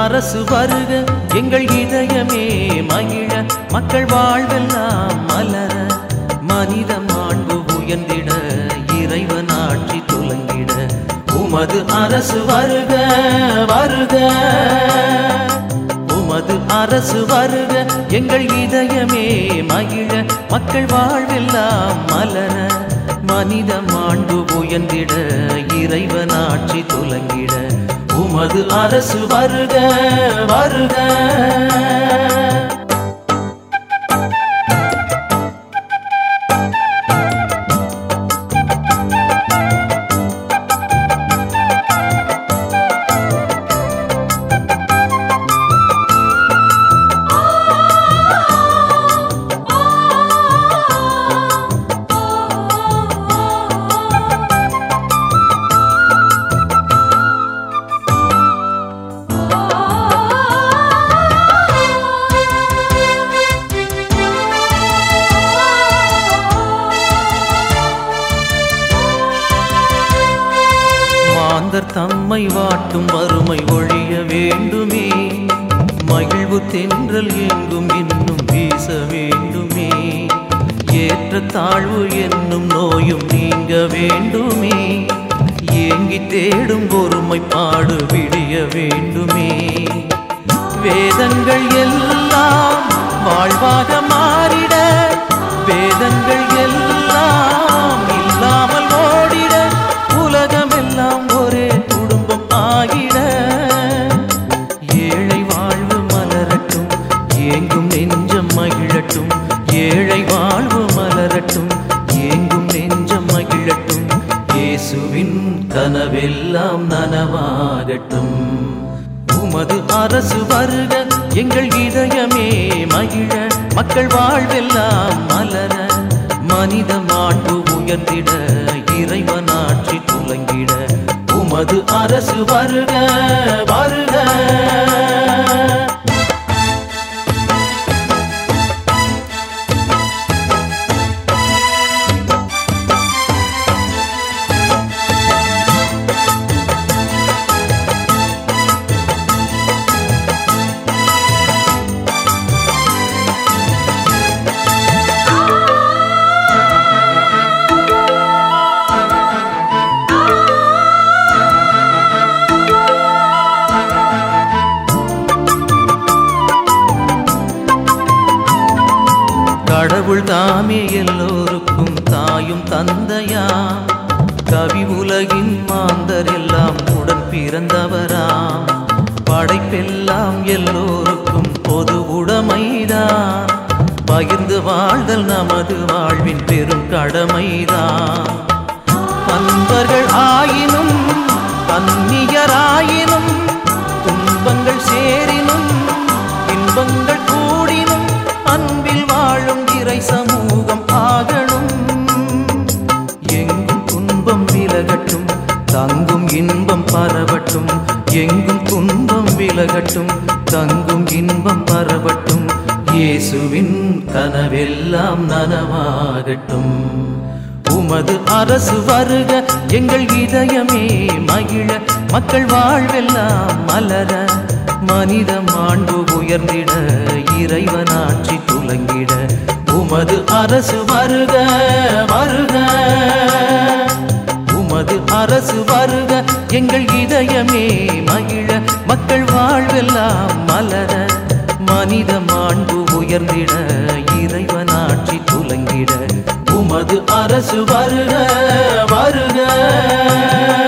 அரசு வருக எங்கள் இதயமே மகிழ மக்கள் வாழ்வெல்லாம் மலர மனித மாண்பு உயர்ந்திட இறைவன் ஆட்சி துலங்கிட உமது அரசு வருக வருக உமது அரசு வருக எங்கள் இதயமே மகிழ மக்கள் வாழ்வெல்லாம் மலர மனித மாண்பு உயர்ந்திட இறைவன் ஆட்சி துலங்கிட உமது அரசு வருக வருக மாந்தர் தம்மை வாட்டும் வறுமை ஒழிய வேண்டுமே மகிழ்வு தென்றல் எங்கும் இன்னும் வீச வேண்டுமே ஏற்ற தாழ்வு என்னும் நோயும் நீங்க வேண்டுமே ஏங்கி தேடும் ஒருமைப்பாடு விடிய வேண்டுமே வேதங்கள் எல்லாம் வாழ்வாக மாறிட வேதங்கள் எல்லாம் இல்லாமல் ஓடிட உலகமெல்லாம் ஒரே குடும்பம் ஆகிட ஏழை வாழ்வு மலரட்டும் ஏங்கும் நெஞ்சம் மகிழட்டும் ஏழை வாழ்வு மலரட்டும் ஏங்கும் நெஞ்சம் மகிழட்டும் இயேசுவின் கனவெல்லாம் நனவாகட்டும் உமது அரசு வருக எங்கள் இதயமே மகிழ மக்கள் வாழ்வெல்லாம் மலர மனித மாண்பு உயர்ந்திட இறைவன் ஆட்சி துலங்கிட உமது அரசு வருக வருக கடவுள் தாமே எல்லோருக்கும் தாயும் தந்தையா கவி உலகின் மாந்தர் எல்லாம் உடன் பிறந்தவராம் படைப்பெல்லாம் எல்லோருக்கும் பொது உடைமைதான் பகிர்ந்து வாழ்தல் நமது வாழ்வின் பெரும் கடமைதான் அன்பர்கள் ஆயினும் அந்நியராயினும் துன்பங்கள் சேரினும் இன்பங்கள் கூடினும் அன்பில் வாழும் இறை சமூகம் ஆகணும் எங்கும் துன்பம் விலகட்டும் தங்கும் இன்பம் பரவட்டும் எங்கும் துன்பம் விலகட்டும் தங்கும் இன்பம் பரவட்டும் இயேசுவின் கனவெல்லாம் நனவாகட்டும் உமது அரசு வருக எங்கள் இதயமே மகிழ மக்கள் வாழ்வெல்லாம் மலர மனித மாண்பு உயர்ந்திட இறைவன் ஆட்சி துலங்கிட உமது அரசு வருக வருக உமது அரசு வருக எங்கள் இதயமே மகிழ மக்கள் வாழ்வெல்லாம் மலர மனித மாண்பு உயர்ந்திட இறைவன் ஆட்சி துலங்கிட உமது அரசு வருக வருக